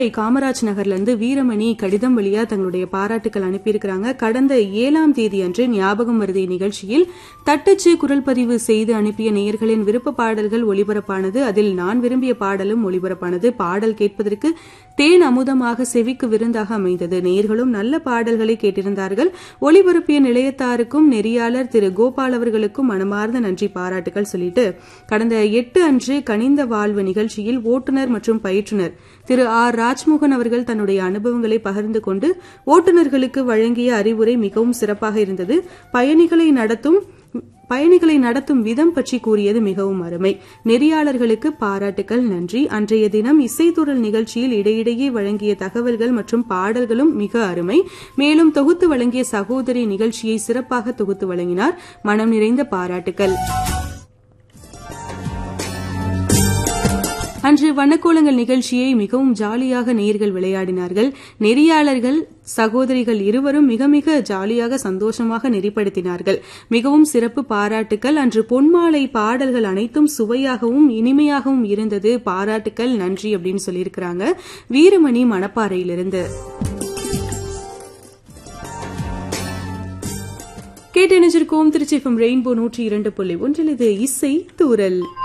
காமராஜ் நகர்ல இருந்து வீரமணி கடிதம் வழியா தங்களுடைய பாராட்டுக்கள் அனுப்பியிருக்கிறாங்க கடந்த ஏழாம் தேதி அன்று ஞாபகம் வருதை நிகழ்ச்சியில் தட்டச்சு குரல் பதிவு செய்து அனுப்பிய நேயர்களின் விருப்ப பாடல்கள் ஒளிபரப்பானது அதில் நான் விரும்பிய பாடலும் ஒளிபரப்பானது பாடல் கேட்பதற்கு தேன் அமுதமாக செவிக்கு விருந்தாக அமைந்தது நேயர்களும் நல்ல பாடல்களை கேட்டிருந்தார்கள் ஒளிபரப்பிய நிலையத்தாருக்கும் நெறியாளர் திரு கோபால் அவர்களுக்கும் மனமார்ந்த நன்றி பாராட்டுகள் சொல்லிட்டு கடந்த எட்டு அன்று கனிந்த வாழ்வு நிகழ்ச்சியில் ஓட்டுநர் மற்றும் பயிற்றுனர் திரு ஆர் ராஜ்மோகன் அவர்கள் தன்னுடைய அனுபவங்களை பகிர்ந்து கொண்டு ஓட்டுநர்களுக்கு வழங்கிய அறிவுரை மிகவும் சிறப்பாக இருந்தது பயணிகளை நடத்தும் பயணிகளை நடத்தும் விதம் பற்றி கூறியது மிகவும் அருமை நெறியாளர்களுக்கு பாராட்டுக்கள் நன்றி அன்றைய தினம் இசைத்துறல் நிகழ்ச்சியில் இடையிடையே வழங்கிய தகவல்கள் மற்றும் பாடல்களும் மிக அருமை மேலும் தொகுத்து வழங்கிய சகோதரி நிகழ்ச்சியை சிறப்பாக தொகுத்து வழங்கினார் மனம் நிறைந்த பாராட்டுக்கள் அன்று வண்ணக்கோலங்கள் நிகழ்ச்சியை மிகவும் ஜாலியாக நேர்கள் விளையாடினார்கள் நெறியாளர்கள் சகோதரிகள் இருவரும் மிக மிக ஜாலியாக சந்தோஷமாக நெறிப்படுத்தினார்கள் மிகவும் சிறப்பு பாராட்டுக்கள் அன்று பொன்மாலை பாடல்கள் அனைத்தும் சுவையாகவும் இனிமையாகவும் இருந்தது பாராட்டுக்கள் நன்றி அப்படின்னு சொல்லியிருக்கிறாங்க வீரமணி மணப்பாறையிலிருந்து கேட்டு இணைஞ்சிருக்கோம் திருச்சி ரெயின்போ நூற்றி இரண்டு புள்ளி ஒன்றில் இது இசை தூரல்